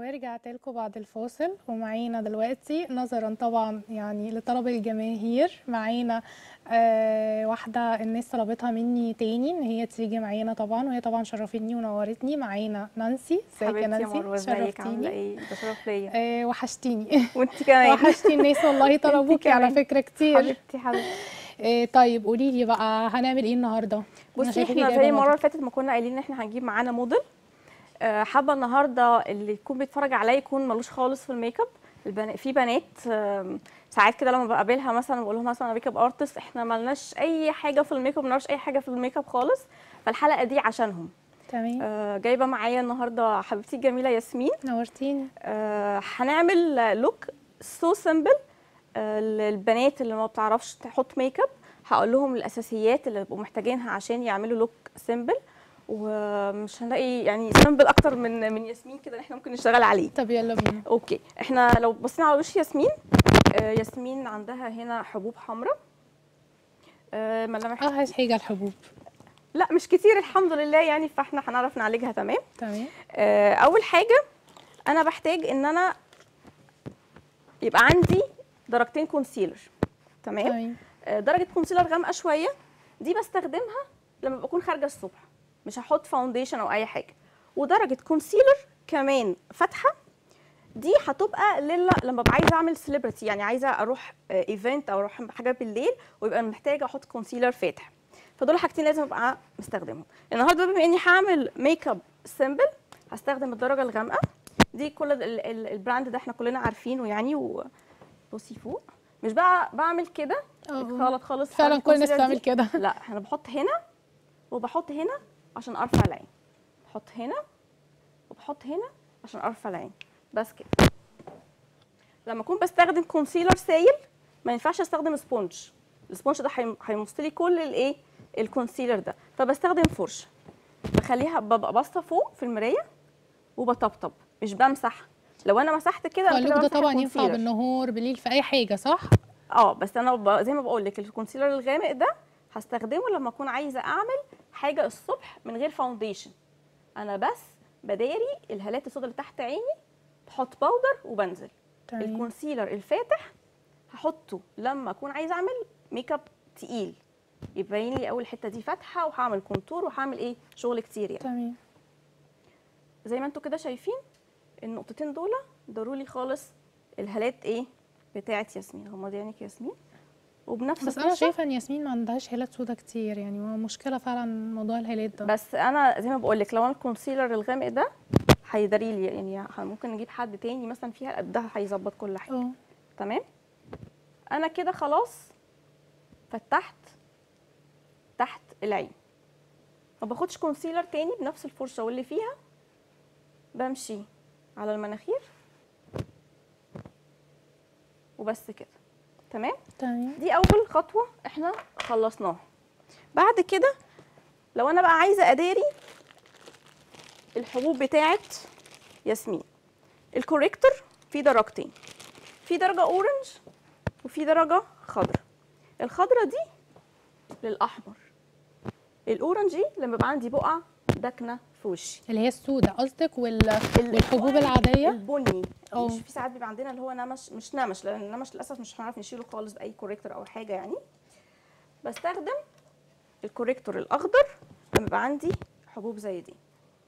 ورجعت لكم بعد الفاصل ومعانا دلوقتي نظرا طبعا يعني لطلب الجماهير معانا آه واحدة الناس طلبتها مني تاني ان هي تيجي معانا طبعا وهي طبعا شرفتني ونورتني معانا نانسي ازيك يا حبيبتي يا نانسي مروه ازيك عامله شرفتيني ايه ده شرف ليا آه وحشتيني وانت كمان وحشتي الناس والله طلبوكي على كمان. فكرة كتير حبيبتي حبيبتي آه طيب قولي لي بقى هنعمل ايه النهارده أنا بصي شايفاكي احنا جايبة زي المره موديل. اللي فاتت ما كنا قايلين ان احنا هنجيب معانا موديل آه، حابه النهارده اللي يكون بيتفرج عليا يكون ملوش خالص في الميك اب البنا... في بنات آم، ساعات كده لما بقابلها مثلا بقول لهم مثلا انا ميك اب ارتست احنا ملناش اي حاجه في الميك اب ما نعرفش اي حاجه في الميك اب خالص فالحلقه دي عشانهم تمام آه، جايبه معايا النهارده حبيبتي الجميله ياسمين نورتيني آه، هنعمل لوك سو سمبل للبنات اللي ما بتعرفش تحط ميك اب هقول لهم الاساسيات اللي بيبقوا محتاجينها عشان يعملوا لوك سمبل ومش هنلاقي يعني سمبل اكتر من من ياسمين كده إن احنا ممكن نشتغل عليه طب يلا بينا اوكي احنا لو بصينا على وش ياسمين آه، ياسمين عندها هنا حبوب حمراء آه، ملامح اه حاجة الحبوب لا مش كتير الحمد لله يعني فاحنا هنعرف نعالجها تمام تمام آه، اول حاجه انا بحتاج ان انا يبقى عندي درجتين كونسيلر تمام تمام آه، درجه كونسيلر غامقه شويه دي بستخدمها لما بكون خارجه الصبح مش هحط فاونديشن او اي حاجه ودرجه كونسيلر كمان فاتحه دي هتبقى للا لما ببقى عايزه اعمل سيلبرتي يعني عايزه اروح ايفنت او اروح حاجه بالليل ويبقى محتاجه احط كونسيلر فاتح فدول حاجتين لازم ابقى مستخدمهم النهارده بما اني هعمل ميك اب سيمبل هستخدم الدرجه الغامقه دي كل ال- ال- البراند ده احنا كلنا عارفينه يعني وبصي فوق مش بقى بعمل كده اه. غلط خالص فعلا حركة كل الناس الكونسيلر دي. بتعمل كده لا انا بحط هنا وبحط هنا عشان ارفع العين بحط هنا وبحط هنا عشان ارفع العين بس كده لما اكون بستخدم كونسيلر سايل ما ينفعش استخدم سبونج السبونج ده هيم- هيمص لي كل الايه الكونسيلر ده فبستخدم فرشه بخليها ببقى باصه فوق في المرايه وبطبطب مش بمسح لو انا مسحت كده أنا اللوك كده ده بمسح طبعا ينفع الكونسيلر. بالنهار بالليل في اي حاجه صح اه بس انا ب... زي ما بقول لك الكونسيلر الغامق ده هستخدمه لما اكون عايزه اعمل حاجه الصبح من غير فاونديشن انا بس بداري الهالات السوداء اللي تحت عيني بحط باودر وبنزل تمام الكونسيلر الفاتح هحطه لما اكون عايزه اعمل ميك اب تقيل يبين لي اول الحته دي فاتحه وهعمل كونتور وهعمل ايه شغل كتير يعني تمام زي ما انتوا كده شايفين النقطتين دول ضروري خالص الهالات ايه بتاعت ياسمين غمضي عينك يا ياسمين وبنفس بس انا الفرشة شايفه ان ياسمين ما عندهاش هالات سودا كتير يعني هو مشكله فعلا موضوع الهالات ده بس انا زي ما بقول لك لو انا الكونسيلر الغامق ده هيداري لي يعني ه- ممكن نجيب حد تاني مثلا فيها ده هيظبط كل حاجه اه تمام انا كده خلاص فتحت تحت العين ما باخدش كونسيلر تاني بنفس الفرشه واللي فيها بمشي على المناخير وبس كده تمام تمام دي اول خطوه احنا خلصناها بعد كده لو انا بقى عايزه اداري الحبوب بتاعت ياسمين الكوريكتور في درجتين في درجه اورنج وفي درجه خضراء الخضراء دي للاحمر الاورنج دي لما يبقى عندي بقع داكنه في وشي اللي هي السودا قصدك وال... ال- والحبوب العاديه البني اه. مش في ساعات بيبقى عندنا اللي هو نمش مش نمش لان النمش للاسف مش هنعرف نشيله خالص باي كوريكتور او حاجه يعني بستخدم الكوريكتور الاخضر لما يبقى عندي حبوب زي دي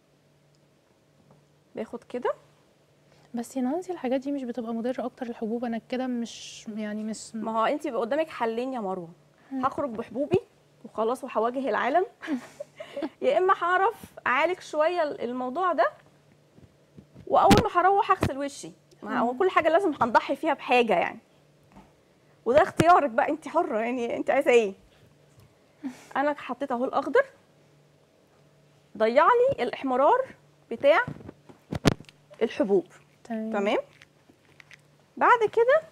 باخد كده بس يا نانسي الحاجات دي مش بتبقى مضره اكتر الحبوب انا كده مش يعني مش ما هو انت بيبقى قدامك حلين يا مروه هخرج بحبوبي وخلاص وهواجه العالم يا اما هعرف اعالج شويه الموضوع ده واول ما هروح اغسل وشي ما هو كل حاجه لازم هنضحي فيها بحاجه يعني وده اختيارك بقى انت حره يعني انت عايزه ايه انا حطيت اهو الاخضر ضيع لي الاحمرار بتاع الحبوب تمام تمام بعد كده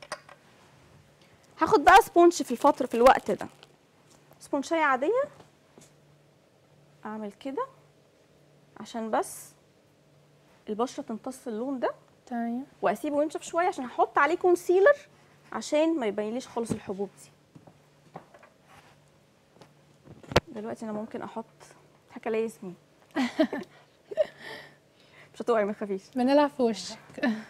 هاخد بقى سبونج في الفترة في الوقت ده سبونشاية عادية اعمل كده عشان بس البشرة تمتص اللون ده تمام واسيبه ينشف شوية عشان هحط عليه كونسيلر عشان ما يبينليش خالص الحبوب دي دلوقتي انا ممكن احط حكى لي ياسمين مش هتقعي ما تخافيش بنلعب في وشك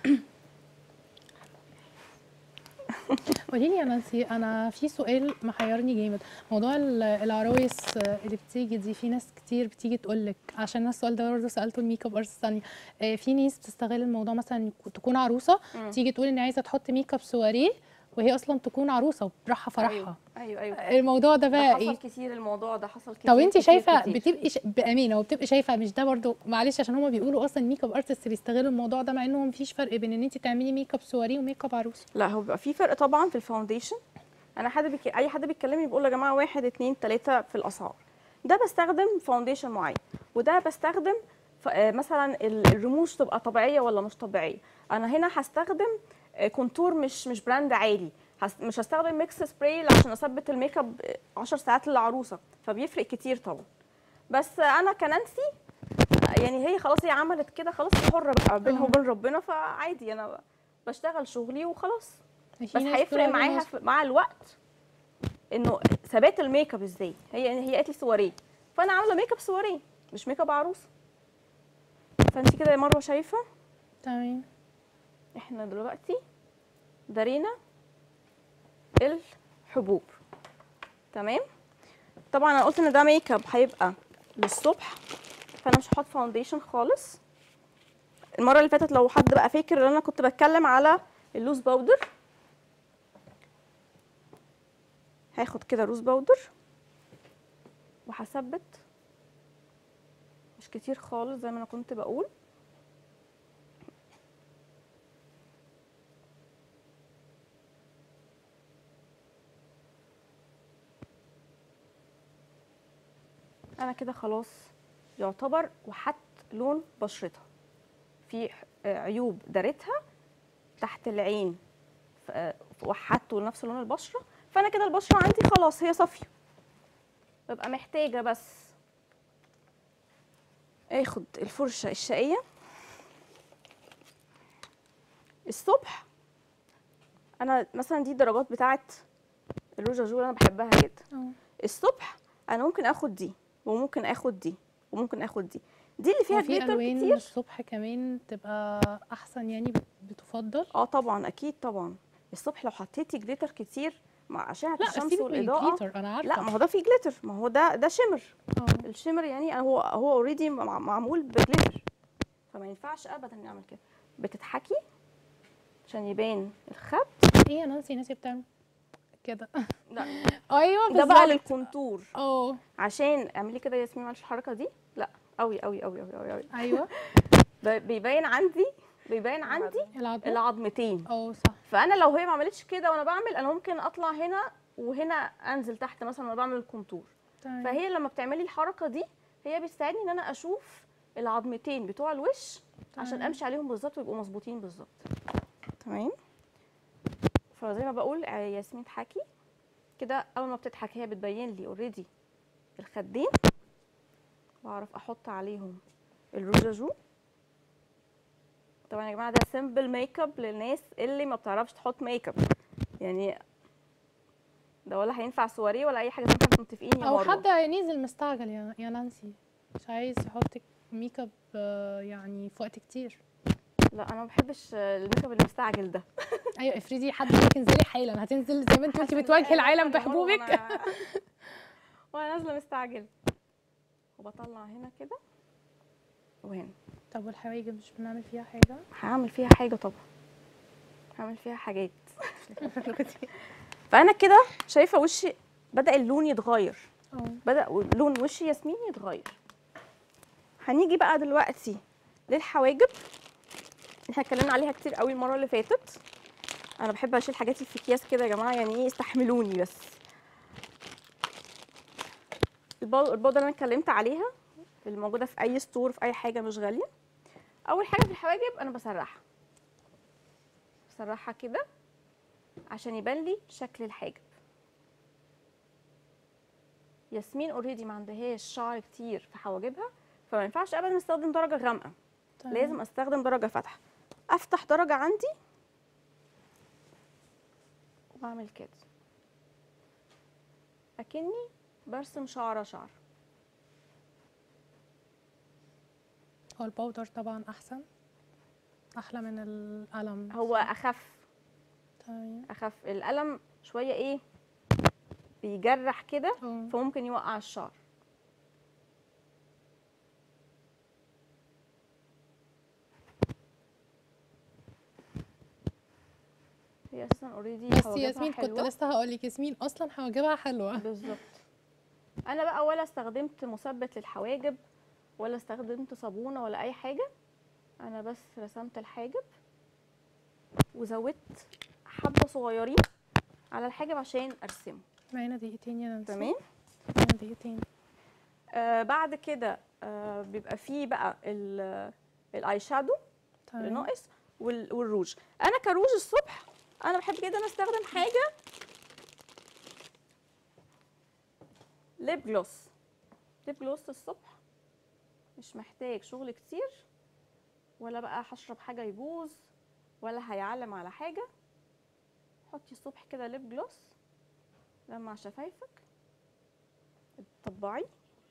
قولي لي يا نانسي انا في سؤال محيرني جامد موضوع ال- العرايس اللي بتيجي دي في ناس كتير بتيجي تقول لك عشان أنا السؤال ده برضه سالته الميك اب ارتست الثانيه في ناس بتستغل الموضوع مثلا تكون عروسه مم. تيجي تقول ان عايزه تحط ميك اب سواريه وهي اصلا تكون عروسه وبراحه فرحها ايوه ايوه الموضوع ده ده بقى حصل ايه كتير الموضوع ده حصل كتير طب انت كتير شايفه كتير. بتبقي ش... بامانه وبتبقي شايفه مش ده برضو معلش عشان هما بيقولوا اصلا الميك اب ارتست بيستغلوا الموضوع ده مع انه مفيش فرق بين ان انت تعملي ميك اب سواريه وميك اب عروسه لا هو بيبقى في فرق طبعا في الفاونديشن انا حد بيك... اي حد بيتكلمني بيقول يا جماعه واحد اتنين تلاته في الاسعار ده بستخدم فاونديشن معين وده بستخدم ف... آه، مثلا ال- الرموش تبقى طبيعيه ولا مش طبيعيه انا هنا هستخدم آه، كونتور مش مش براند عالي هس... مش هستخدم ميكس سبراي عشان اثبت الميك اب 10 ساعات للعروسه فبيفرق كتير طبعا بس انا كنانسي يعني هي خلاص هي عملت كده خلاص هي حره بقى بينها اه. وبين ربنا فعادي انا بشتغل شغلي وخلاص في بس ناس هيفرق بتقول معاها عليه في- مع الوقت انه ثبات الميك اب ازاي هي هي قالت لي سواريه فانا عامله ميك اب سواريه مش ميك اب عروسه فانت كده يا مروه شايفه تمام احنا دلوقتي دارينا الحبوب تمام طبعا انا قلت ان ده ميك اب هيبقى للصبح فانا مش هحط فاونديشن خالص المره اللي فاتت لو حد بقى فاكر ان انا كنت بتكلم على اللوز باودر هاخد كده روز باودر وهثبت مش كتير خالص زي ما انا كنت بقول انا كده خلاص يعتبر وحدت لون بشرتها في ح- آه، عيوب دارتها تحت العين ف- آه، وحدته لنفس لون البشره فانا كده البشره عندي خلاص هي صافيه ببقى محتاجه بس اخد الفرشه الشقيه الصبح انا مثلا دي الدرجات بتاعت الروجا جو اللي انا بحبها جدا اه الصبح انا ممكن اخد دي وممكن اخد دي وممكن اخد دي دي اللي فيها وفي جليتر الوان كتير الصبح كمان تبقى احسن يعني بت- بتفضل اه طبعا اكيد طبعا الصبح لو حطيتي جليتر كتير مع اشعه لا الشمس سيبك من والاضاءه الجليتر انا عارفه لا ما هو ده فيه جليتر ما هو ده ده شimmer اه الشimmer يعني هو هو اوريدي معمول بجليتر فما ينفعش ابدا نعمل كده بتضحكي عشان يبان الخد ايه يا نانسي ناسي بتعمل كده لا ايوه ده بقى بالظبط للكونتور اه عشان اعملي كده يا ياسمين معلش الحركه دي لا قوي قوي قوي قوي قوي قوي ايوه ب- بيبين عندي بيبين عندي العظم العظمتين اه صح فانا لو هي ما عملتش كده وانا بعمل انا ممكن اطلع هنا وهنا انزل تحت مثلا وانا بعمل الكونتور تمام فهي لما بتعملي الحركه دي هي بتساعدني ان انا اشوف العظمتين بتوع الوش عشان تمام. امشي عليهم بالظبط ويبقوا مظبوطين بالظبط تمام فزي ما بقول آه، ياسمين تحكي كده اول ما بتضحك هي بتبين لي اوريدي الخدين واعرف احط عليهم الروجاجو طبعا يا جماعه ده سيمبل ميك اب للناس اللي ما بتعرفش تحط ميك اب يعني ده ولا هينفع سواريه ولا اي حاجه زي ما احنا متفقين يا او مروه حد نيزل مستعجل يا يا نانسي مش عايز يحط ميك اب آه، يعني في وقت كتير لا انا ما بحبش الميك اب المستعجل ده ايوه افرضي حد قال لك انزلي حالا هتنزل زي ما انت قلتي بتواجهي العالم بحبوبك وأنا- وانا نازله مستعجل وبطلع هنا كده وهنا طب والحواجب مش بنعمل فيها حاجه هعمل فيها حاجه طبعا هعمل فيها حاجات فانا كده شايفه وشي بدا اللون يتغير اه بدا لون وشي ياسمين يتغير هنيجي بقى دلوقتي للحواجب احنا اتكلمنا عليها كتير قوي المره اللي فاتت انا بحب اشيل حاجاتي في اكياس كده يا جماعه يعني ايه استحملوني بس البو- البودره اللي انا اتكلمت عليها اللي موجوده في اي ستور في اي حاجه مش غاليه اول حاجه في الحواجب انا بسرحها بسرحها كده عشان يبان لي شكل الحاجب ياسمين اوريدي ما عندهاش شعر كتير في حواجبها فما ينفعش ابدا استخدم درجه غامقه تمام. لازم استخدم درجه فاتحه افتح درجه عندي واعمل كده اكني برسم شعره شعر هو الباودر طبعا احسن احلى من القلم هو اخف تمام اخف القلم شويه ايه بيجرح كده اه. فممكن يوقع الشعر هي اساسا اوريدي بس ياسمين كنت لسه هقول لك ياسمين اصلا حواجبها حلوه بالظبط انا بقى ولا استخدمت مثبت للحواجب ولا استخدمت صابونه ولا اي حاجه انا بس رسمت الحاجب وزودت حبه صغيرين على الحاجب عشان ارسمه معانا دقيقتين يا نانسي تمام معانا دقيقتين آه بعد كده آه بيبقى فيه بقى ال- الاي شادو اللي تمام ناقص وال- والروج انا كروج الصبح انا بحب جدا استخدم حاجه ليب جلوس ليب جلوس الصبح مش محتاج شغل كتير ولا بقى هشرب حاجه يبوظ ولا هيعلم على حاجه حطي الصبح كده ليب جلوس لمع شفايفك طبعي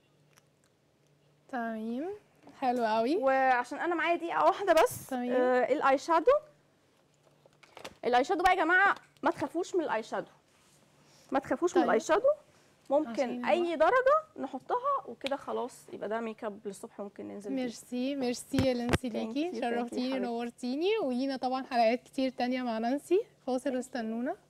تمام حلو قوي وعشان انا معايا دقيقه واحده بس تمام. آه الاي شادو الاي شادو بقى يا جماعه ما تخافوش من الاي شادو ما تخافوش من طيب. الاي شادو عشان ممكن اي درجه نحطها وكده خلاص يبقى ده ميك اب للصبح ممكن ننزل بيه. ميرسي ميرسي يا نانسي Thank ليكي you, thank you شرفتيني حبيبتي. ونورتيني ولينا طبعا حلقات كتير تانية مع نانسي فاصل واستنونا